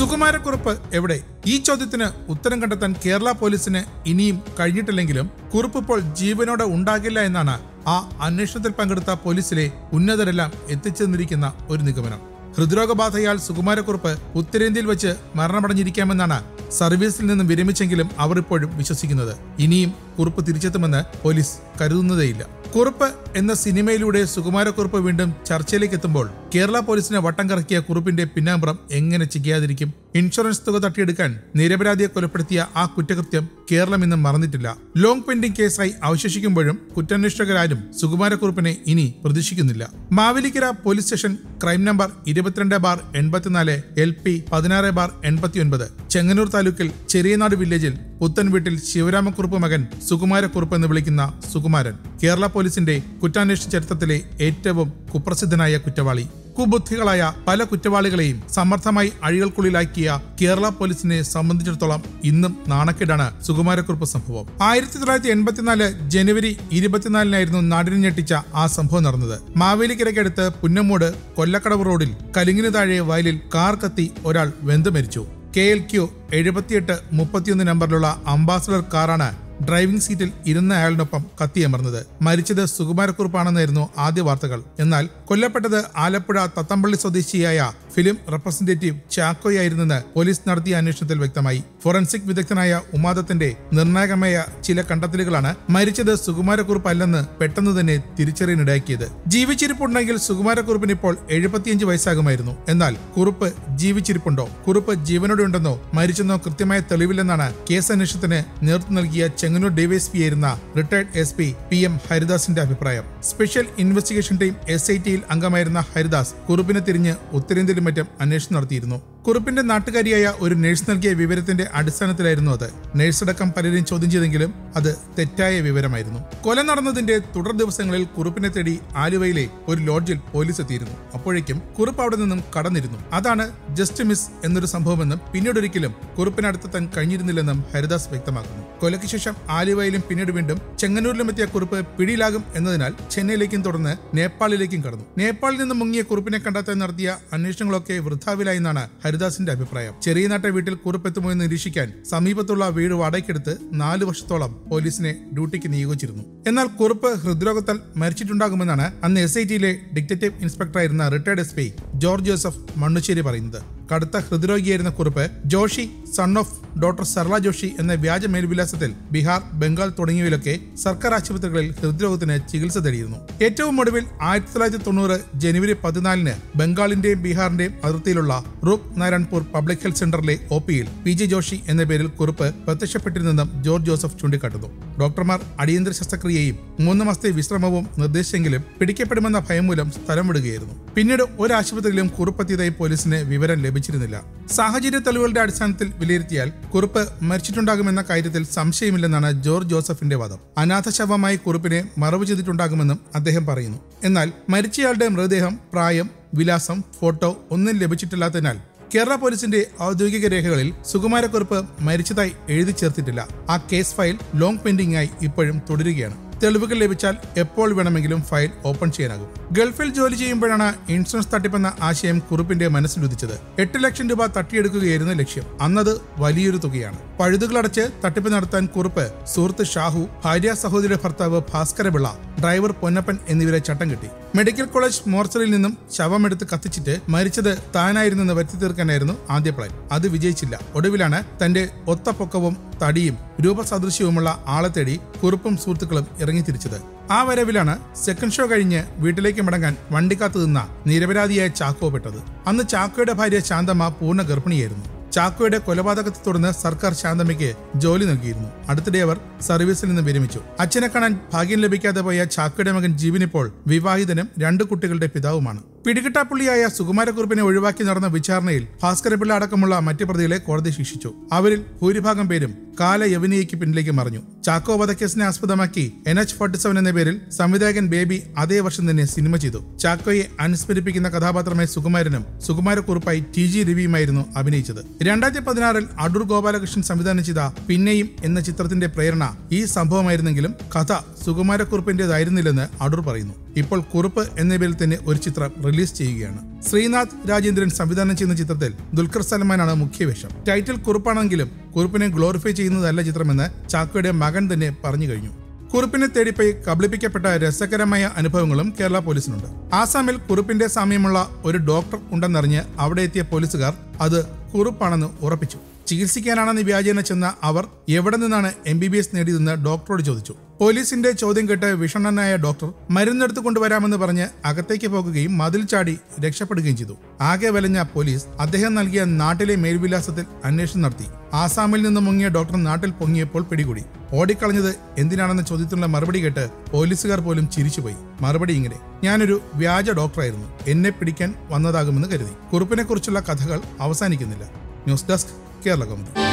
സുകുമാരക്കുറുപ്പ് എവിടെ ഈ ചോദ്യത്തിന് ഉത്തരം കണ്ടെത്താൻ കേരള പോലീസിന് ഇനിയും കഴിഞ്ഞിട്ടില്ലെങ്കിലും കുറുപ്പ് ഇപ്പോൾ ജീവനോടെ ഉണ്ടാകില്ല എന്നാണ് ആ അന്വേഷണത്തിൽ പങ്കെടുത്ത പോലീസിലെ ഉന്നതരെല്ലാം എത്തിച്ചെന്നിരിക്കുന്ന ഒരു നിഗമനം ഹൃദ്രോഗബാധയാൽ സുകുമാരക്കുറുപ്പ് ഉത്തരേന്ത്യയിൽ വെച്ച് മരണമടഞ്ഞിരിക്കാമെന്നാണ് സർവീസിൽ നിന്നും വിരമിച്ചെങ്കിലും അവർ ഇപ്പോഴും വിശ്വസിക്കുന്നത് ഇനിയും കുറുപ്പ് തിരിച്ചെത്തുമെന്ന് പോലീസ് കരുതുന്നതേയില്ല കുറുപ്പ് എന്ന സിനിമയിലൂടെ സുകുമാരക്കുറുപ്പ് വീണ്ടും ചർച്ചയിലേക്ക് എത്തുമ്പോൾ കേരള പോലീസിനെ വട്ടം കറക്കിയ കുറുപ്പിന്റെ പിന്നാമ്പുറം എങ്ങനെ ചികിയാതിരിക്കും ഇൻഷുറൻസ് തുക തട്ടിയെടുക്കാൻ നിരപരാധിയെ കൊലപ്പെടുത്തിയ ആ കുറ്റകൃത്യം കേരളം ഇന്നും മറന്നിട്ടില്ല ലോങ് പെൻഡിംഗ് കേസായി അവശേഷിക്കുമ്പോഴും കുറ്റാന്വേഷകരാരും സുകുമാരക്കുറുപ്പിനെ ഇനി പ്രതീക്ഷിക്കുന്നില്ല Mavelikkara police station crime number ഇരുപത്തിരണ്ട് ബാർ എൺപത്തിനാല് എൽ പി പതിനാറ് ബാർ എൺപത്തിയൊൻപത് ചെങ്ങന്നൂർ താലൂക്കിൽ ചെറിയനാട് വില്ലേജിൽ പുത്തൻ വീട്ടിൽ ശിവരാമക്കുറുപ്പ് മകൻ സുകുമാരക്കുറുപ്പ് എന്ന് വിളിക്കുന്ന സുകുമാരൻ കേരള പോലീസിന്റെ കുറ്റാന്വേഷണ ചരിത്രത്തിലെ ഏറ്റവും കുപ്രസിദ്ധനായ കുറ്റവാളി കുബുദ്ധികളായ പല കുറ്റവാളികളെയും സമർത്ഥമായി അഴികൾക്കുള്ളിലാക്കിയ കേരള പോലീസിനെ സംബന്ധിച്ചിടത്തോളം ഇന്നും നാണക്കേടാണ് സുകുമാരക്കുറുപ്പ് സംഭവം ആയിരത്തി തൊള്ളായിരത്തി എൺപത്തിനാല് ജനുവരി ഇരുപത്തിനാലിനായിരുന്നു നാടിനെ ഞെട്ടിച്ച ആ സംഭവം നടന്നത് മാവേലിക്കരയ്ക്കടുത്ത് പുന്നമ്മൂട് കൊല്ലക്കടവ് റോഡിൽ കലിങ്ങിന് താഴെ വയലിൽ കാർ കത്തി ഒരാൾ വെന്തു മരിച്ചു കെ എൽ ക്യു എഴുപത്തിയെട്ട് മുപ്പത്തിയൊന്ന് നമ്പറിലുള്ള അംബാസഡർ കാറാണ് ഡ്രൈവിംഗ് സീറ്റിൽ ഇരുന്ന അയാളിനൊപ്പം കത്തിയമർന്നത് മരിച്ചത് സുകുമാരക്കുറുപ്പാണെന്നായിരുന്നു ആദ്യ വാർത്തകൾ എന്നാൽ കൊല്ലപ്പെട്ടത് ആലപ്പുഴ തത്തമ്പള്ളി സ്വദേശിയായ ഫിലിം റെപ്രസെന്റേറ്റീവ് ചാക്കോയായിരുന്നെന്ന് പോലീസ് നടത്തിയ അന്വേഷണത്തിൽ വ്യക്തമായി ഫോറൻസിക് വിദഗ്ധനായ ഉമാദത്തിന്റെ നിർണായകമായ ചില കണ്ടെത്തലുകളാണ് മരിച്ചത് സുകുമാരക്കുറുപ്പ് അല്ലെന്ന് പെട്ടെന്ന് തന്നെ തിരിച്ചറിയാനിടയാക്കിയത് ജീവിച്ചിരിപ്പുണ്ടെങ്കിൽ സുകുമാരക്കുറുപ്പിന് ഇപ്പോൾ എഴുപത്തിയഞ്ച് വയസ്സാകുമായിരുന്നു എന്നാൽ കുറുപ്പ് ജീവിച്ചിരിപ്പുണ്ടോ കുറുപ്പ് ജീവനോടെ ഉണ്ടെന്നോ മരിച്ചെന്നോ കൃത്യമായ തെളിവില്ലെന്നാണ് കേസ് അന്വേഷണത്തിന് നേതൃത്വം നൽകിയ ചെങ്ങന്നൂർ ഡിവൈഎസ്പി ആയിരുന്ന retired S P P M ഹരിദാസിന്റെ അഭിപ്രായം special investigation team S I ടിയിൽ അംഗമായിരുന്ന ഹരിദാസ് കുറുപ്പിനെ തിരിഞ്ഞ് ഉത്തരേന്ത്യയിലും മറ്റും അന്വേഷണം നടത്തിയിരുന്നു കുറുപ്പിന്റെ നാട്ടുകാരിയായ ഒരു നഴ്സ് നൽകിയ വിവരത്തിന്റെ അടിസ്ഥാനത്തിലായിരുന്നു അത് നഴ്സ് അടക്കം പലരെയും ചോദ്യം ചെയ്തെങ്കിലും അത് തെറ്റായ വിവരമായിരുന്നു കൊല നടന്നതിന്റെ തുടർ ദിവസങ്ങളിൽ കുറുപ്പിനെ തേടി ആലുവയിലെ ഒരു ലോഡ്ജിൽ പോലീസ് എത്തിയിരുന്നു അപ്പോഴേക്കും കുറുപ്പ് അവിടെ നിന്നും കടന്നിരുന്നു അതാണ് ജസ്റ്റ് മിസ് എന്നൊരു സംഭവമെന്നും പിന്നീട് ഒരിക്കലും കുറുപ്പിനടുത്തെത്താൻ കഴിഞ്ഞിരുന്നില്ലെന്നും ഹരിദാസ് വ്യക്തമാക്കുന്നു കൊലയ്ക്ക് ശേഷം ആലുവയിലും പിന്നീട് വീണ്ടും ചെങ്ങന്നൂരിലും എത്തിയ കുറുപ്പ് പിടിയിലാകും എന്നതിനാൽ ചെന്നൈയിലേക്കും തുടർന്ന് നേപ്പാളിലേക്കും കടന്നു നേപ്പാളിൽ നിന്ന് മുങ്ങിയ കുറുപ്പിനെ കണ്ടെത്താൻ നടത്തിയ അന്വേഷണങ്ങളൊക്കെ വൃഥാവിലായി എന്നാണ് ഹരിദാസിന്റെ അഭിപ്രായം ചെറിയ നാട്ടെ വീട്ടിൽ കുറുപ്പെത്തുമോ എന്ന് നിരീക്ഷിക്കാൻ സമീപത്തുള്ള വീട് വാടകയ്ക്കെടുത്ത് നാല് വർഷത്തോളം പോലീസിനെ ഡ്യൂട്ടിക്ക് നിയോഗിച്ചിരുന്നു എന്നാൽ കുറുപ്പ് ഹൃദ്രോഗത്താൽ മരിച്ചിട്ടുണ്ടാകുമെന്നാണ് അന്ന് എസ് ഐ ടിയിലെ ഡിറ്റക്റ്റീവ് ഇൻസ്പെക്ടറായിരുന്ന retired S P George Joseph Mannusseri പറയുന്നത് കടുത്ത ഹൃദ്രോഗിയായിരുന്ന Kurup Joshi son of doctor Sarla Joshi എന്ന വ്യാജ മേൽവിലാസത്തിൽ ബീഹാർ ബംഗാൾ തുടങ്ങിയവയിലൊക്കെ സർക്കാർ ആശുപത്രികളിൽ ഹൃദ്രോഗത്തിന് ചികിത്സ തേടിയിരുന്നു ഏറ്റവും ഒടുവിൽ ആയിരത്തി തൊള്ളായിരത്തി തൊണ്ണൂറ് ജനുവരി പതിനാലിന് ബംഗാളിന്റെയും ബീഹാറിന്റെയും അതിർത്തിയിലുള്ള റൂപ് നാരായൺപൂർ പബ്ലിക് ഹെൽത്ത് സെന്ററിലെ ഒ പിയിൽ പി ജെ ജോഷി എന്ന പേരിൽ കുറിപ്പ് പ്രത്യക്ഷപ്പെട്ടിരുന്നെന്നും ജോർജ് ജോസഫ് ചൂണ്ടിക്കാട്ടുന്നു ഡോക്ടർമാർ അടിയന്തര ശസ്ത്രക്രിയയും മൂന്ന് മാസത്തെ വിശ്രമവും നിർദ്ദേശിച്ചെങ്കിലും പിടിക്കപ്പെടുമെന്ന ഭയം മൂലം സ്ഥലം വിടുകയായിരുന്നു പിന്നീട് ഒരു ആശുപത്രിയിലും കുറിപ്പെത്തിയതായി പോലീസിന് വിവരം ലഭിച്ചിരുന്നില്ല സാഹചര്യ തെളിവുകളുടെ അടിസ്ഥാനത്തിൽ വിലയിരുത്തിയാൽ കുറിപ്പ് മരിച്ചിട്ടുണ്ടാകുമെന്ന കാര്യത്തിൽ സംശയമില്ലെന്നാണ് ജോർജ് ജോസഫിന്റെ വാദം അനാഥ ശവമായി കുറിപ്പിനെ മറവ് ചെയ്തിട്ടുണ്ടാകുമെന്നും അദ്ദേഹം പറയുന്നു എന്നാൽ മരിച്ചയാളുടെ മൃതദേഹം പ്രായം വിലാസം ഫോട്ടോ ഒന്നും ലഭിച്ചിട്ടില്ലാത്തതിനാൽ കേരള പോലീസിന്റെ ഔദ്യോഗിക രേഖകളിൽ സുകുമാരക്കുറിപ്പ് മരിച്ചതായി എഴുതി ചേർത്തിട്ടില്ല ആ കേസ് ഫയൽ ലോങ് പെൻഡിംഗ് ആയി ഇപ്പോഴും തുടരുകയാണ് തെളിവുകൾ ലഭിച്ചാൽ എപ്പോൾ വേണമെങ്കിലും ഫയൽ ഓപ്പൺ ചെയ്യാനാകും ഗൾഫിൽ ജോലി ചെയ്യുമ്പോഴാണ് ഇൻഷുറൻസ് തട്ടിപ്പെന്ന ആശയം കുറിപ്പിന്റെ മനസ്സിലുദിച്ചത് എട്ട് ലക്ഷം രൂപ തട്ടിയെടുക്കുകയായിരുന്നു ലക്ഷ്യം അന്നത് വലിയൊരു തുകയാണ് പഴുതുകളടച്ച് തട്ടിപ്പ് നടത്താൻ കുറിപ്പ് സുഹൃത്ത് ഷാഹു ഭാര്യ സഹോദരിയുടെ ഭർത്താവ് ഭാസ്കരപിള്ള ഡ്രൈവർ പൊന്നപ്പൻ എന്നിവരെ ചട്ടം കിട്ടി മെഡിക്കൽ കോളേജ് മോർച്ചറിയിൽ നിന്നും ശവമെടുത്ത് കത്തിച്ചിട്ട് മരിച്ചത് താനായിരുന്നെന്ന് വരുത്തി തീർക്കാനായിരുന്നു ആദ്യ പ്ലാൻ അത് വിജയിച്ചില്ല ഒടുവിലാണ് തന്റെ ഒത്ത പൊക്കവും തടിയും രൂപസദൃശ്യവുമുള്ള ആളെ തേടി കുറുപ്പും സുഹൃത്തുക്കളും ഇറങ്ങിത്തിരിച്ചത് ആ വരവിലാണ് സെക്കൻഡ് ഷോ കഴിഞ്ഞ് വീട്ടിലേക്ക് മടങ്ങാൻ വണ്ടിക്കാത്തു നിന്ന നിരപരാധിയായ ചാക്കോ പെട്ടത് അന്ന് ചാക്കോയുടെ ഭാര്യ ശാന്തമ്മ പൂർണ്ണ ഗർഭിണിയായിരുന്നു ചാക്കോയുടെ കൊലപാതകത്തെ തുടർന്ന് സർക്കാർ ശാന്തമ്മയ്ക്ക് ജോലി നൽകിയിരുന്നു അടുത്തിടെ അവർ സർവീസിൽ നിന്ന് വിരമിച്ചു അച്ഛനെ കാണാൻ ഭാഗ്യം ലഭിക്കാതെ പോയ ചാക്കോയുടെ മകൻ ജീവനിപ്പോൾ വിവാഹിതനും രണ്ട് കുട്ടികളുടെ പിതാവുമാണ് പിടികിട്ടാപ്പുള്ളിയായ സുകുമാരക്കുറുപ്പിനെ ഒഴിവാക്കി നടന്ന വിചാരണയിൽ ഭാസ്കരപിള്ള അടക്കമുള്ള മറ്റ് പ്രതികളെ കോടതി ശിക്ഷിച്ചു അവരിൽ ഭൂരിഭാഗം പേരും കാല യവനിയയ്ക്ക് പിന്നിലേക്ക് മറിഞ്ഞു ചാക്കോ വധക്കേസിനെ ആസ്പദമാക്കി എൻ എച്ച് ഫോർട്ടി സെവൻ എന്ന പേരിൽ സംവിധായകൻ ബേബി അതേ വർഷം തന്നെ സിനിമ ചെയ്തു ചാക്കോയെ അനുസ്മരിപ്പിക്കുന്ന കഥാപാത്രമായി സുകുമാരനും സുകുമാരക്കുറുപ്പായി ടി ജി രവിയുമായിരുന്നു അഭിനയിച്ചത് രണ്ടായിരത്തി പതിനാറിൽ അടൂർ ഗോപാലകൃഷ്ണൻ സംവിധാനം ചെയ്ത പിന്നെയും എന്ന ചിത്രത്തിന്റെ പ്രേരണ ഈ സംഭവമായിരുന്നെങ്കിലും കഥ സുകുമാരക്കുറുപ്പിന്റേതായിരുന്നില്ലെന്ന് അടൂർ പറയുന്നു ഇപ്പോൾ കുറുപ്പ് എന്ന പേരിൽ തന്നെ ഒരു ചിത്രം റിലീസ് ചെയ്യുകയാണ് ശ്രീനാഥ് രാജേന്ദ്രൻ സംവിധാനം ചെയ്യുന്ന ചിത്രത്തിൽ ദുൽഖർ സൽമാനാണ് മുഖ്യവേഷം ടൈറ്റിൽ കുറുപ്പാണെങ്കിലും കുറുപ്പിനെ ഗ്ലോറിഫൈ ചെയ്യുന്നതല്ല ചിത്രമെന്ന് ചാക്കോയുടെ മകൻ തന്നെ പറഞ്ഞു കഴിഞ്ഞു കുറുപ്പിനെ തേടിപ്പോയി കബളിപ്പിക്കപ്പെട്ട രസകരമായ അനുഭവങ്ങളും കേരള പോലീസിനുണ്ട് ആസാമിൽ കുറുപ്പിന്റെ സാമ്യമുള്ള ഒരു ഡോക്ടർ ഉണ്ടെന്നറിഞ്ഞ് അവിടെ എത്തിയ പോലീസുകാർ അത് കുറുപ്പാണെന്ന് ഉറപ്പിച്ചു ചികിത്സിക്കാനാണെന്ന് വ്യാജേന ചെന്ന അവർ എവിടെ നിന്നാണ് എം ബി ബി എസ് നേടിയതെന്ന് ഡോക്ടറോട് ചോദിച്ചു പോലീസിന്റെ ചോദ്യം കേട്ട് വിഷണ്ണനായ ഡോക്ടർ മരുന്നെടുത്ത് കൊണ്ടുവരാമെന്ന് പറഞ്ഞ് അകത്തേക്ക് പോകുകയും മതിൽ ചാടി രക്ഷപ്പെടുകയും ചെയ്തു ആകെ വലഞ്ഞ പോലീസ് അദ്ദേഹം നൽകിയ നാട്ടിലെ മേൽവിലാസത്തിൽ അന്വേഷണം നടത്തി ആസാമിൽ നിന്ന് മുങ്ങിയ ഡോക്ടർ നാട്ടിൽ പൊങ്ങിയപ്പോൾ പിടികൂടി ഓടിക്കളഞ്ഞത് എന്തിനാണെന്ന ചോദ്യത്തിനുള്ള മറുപടി കേട്ട് പോലീസുകാർ പോലും ചിരിച്ചുപോയി മറുപടി ഇങ്ങനെ ഞാനൊരു വ്യാജ ഡോക്ടറായിരുന്നു എന്നെ പിടിക്കാൻ വന്നതാകുമെന്ന് കരുതി കുറുപ്പിനെ കുറിച്ചുള്ള കഥകൾ അവസാനിക്കുന്നില്ല ന്യൂസ് ഡെസ്ക് കേരള കൗമുദി